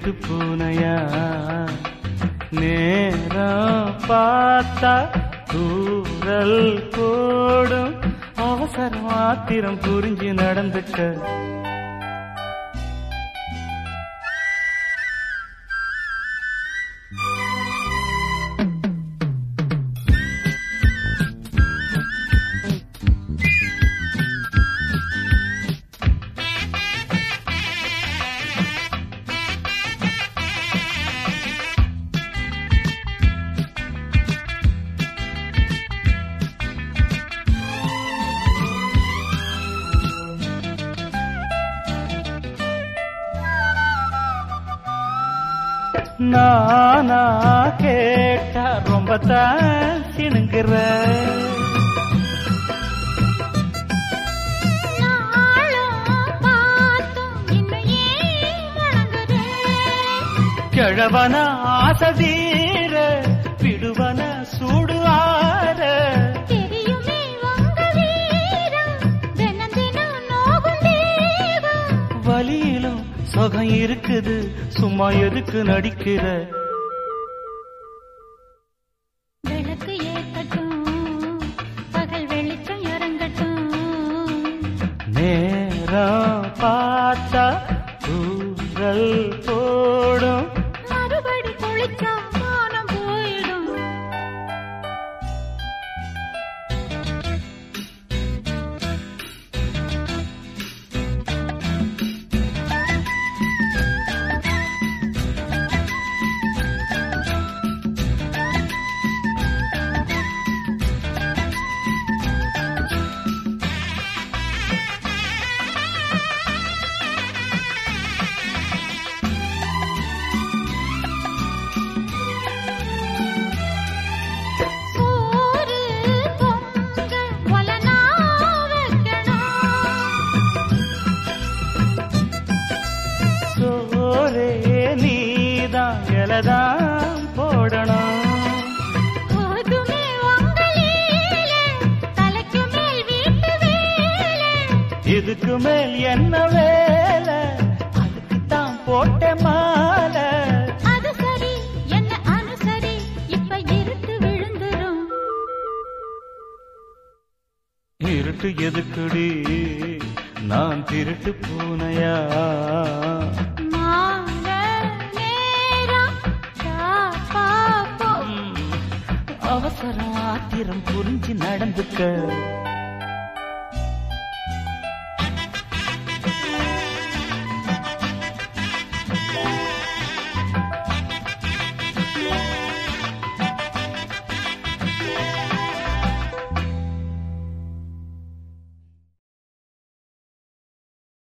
திருட்டு பூனையா நேரம் பார்த்தா தூரல் போடும் அவசரம் ஆத்திரம் புரிஞ்சு நடந்துக்க நானா கேட்டா ரொம்ப தான் சிணுங்குற நாளும் பார்த்தும் இன்னும் ஏன் வணங்குறேன் கிழவன ஆசதீர விடுவன சூடுவார தெரியுமே உங்க வீரம் தினம் தினம் நோகும் தேகம் வலியிலும் சுகம் இருக்குது சும்மா எதுக்கு நடிக்கிற விளக்கு ஏத்தட்டும் பகல் வெளிச்சம் இறங்கட்டும் நேரம் பார்த்தா தூரல் போடும் மறுபடி குளிச்சா மானம் போயிடும் சோறு பொங்க ஒலனா வைக்கணும் சோரே நீதான் இலதான் போடணும் போதுமே உங்க லீலை, தலைக்கு மேல் வீட்டு வேலை. இதுக்கு மேல் என்ன வேலை அதுக்கு தான் போட்ட மாலை அது சரி என்ன அனுசரி இப்ப இருட்டு விழுந்துரும் இருட்டு எதுக்குடி நான் திருட்டு பூனையா மாங்க நேரம் காப்பாப்போம் ம், அவசரம் ஆத்திரம் புரிஞ்சு நடந்துக்க